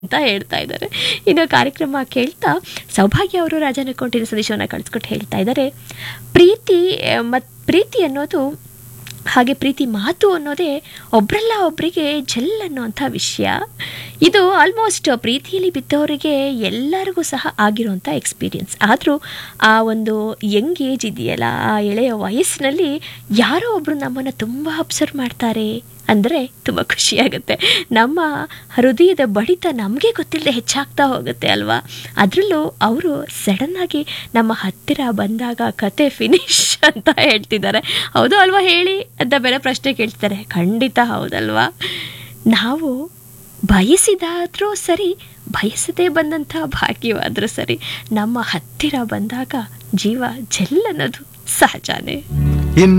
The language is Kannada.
ಅಂತ ಹೇಳ್ತಾ ಇದ್ದಾರೆ ಇನ್ನು ಕಾರ್ಯಕ್ರಮ ಕೇಳ್ತಾ ಸೌಭಾಗ್ಯ ಅವರು ರಾಜನ ಕೊಟ್ಟಿರೋ ಸಂದೇಶವನ್ನು ಕಳಿಸ್ಕೊಟ್ಟು ಹೇಳ್ತಾ ಇದ್ದಾರೆ ಪ್ರೀತಿ ಮತ್ತು ಪ್ರೀತಿ ಅನ್ನೋದು ಹಾಗೆ ಪ್ರೀತಿ ಮಾತು ಅನ್ನೋದೇ ಒಬ್ರಲ್ಲ ಒಬ್ಬರಿಗೆ ಜಲ್ ಅನ್ನೋಂಥ ವಿಷಯ ಇದು ಆಲ್ಮೋಸ್ಟ್ ಪ್ರೀತಿಯಲ್ಲಿ ಬಿದ್ದವರಿಗೆ ಎಲ್ಲರಿಗೂ ಸಹ ಆಗಿರುವಂಥ ಎಕ್ಸ್ಪೀರಿಯನ್ಸ್ ಆದರೂ ಆ ಒಂದು ಯಂಗ್ ಏಜ್ ಇದೆಯಲ್ಲ ಆ ಎಳೆಯ ವಯಸ್ಸಿನಲ್ಲಿ ಯಾರೋ ಒಬ್ಬರು ನಮ್ಮನ್ನು ತುಂಬ ಅಬ್ಸರ್ವ್ ಮಾಡ್ತಾರೆ ಅಂದರೆ ತುಂಬ ಖುಷಿಯಾಗುತ್ತೆ ನಮ್ಮ ಹೃದಯದ ಬಡಿತ ನಮಗೆ ಗೊತ್ತಿಲ್ಲದೆ ಹೆಚ್ಚಾಗ್ತಾ ಹೋಗುತ್ತೆ ಅಲ್ವಾ ಅದರಲ್ಲೂ ಅವರು ಸಡನ್ನಾಗಿ ನಮ್ಮ ಹತ್ತಿರ ಬಂದಾಗ ಕತೆ ಫಿನಿಶ್ ಅಂತ ಹೇಳ್ತಿದ್ದಾರೆ ಹೌದು ಅಲ್ವಾ ಹೇಳಿ ಅಂತ ಬೇರೆ ಪ್ರಶ್ನೆ ಕೇಳ್ತಾರೆ ಖಂಡಿತ ಹೌದಲ್ವಾ ನಾವು ಬಯಸಿದಾದರೂ ಸರಿ ಬಯಸದೇ ಬಂದಂಥ ಭಾಗ್ಯವಾದರೂ ಸರಿ ನಮ್ಮ ಹತ್ತಿರ ಬಂದಾಗ ಜೀವ ಜಲ್ ಅನ್ನೋದು ಸಹಜನೇ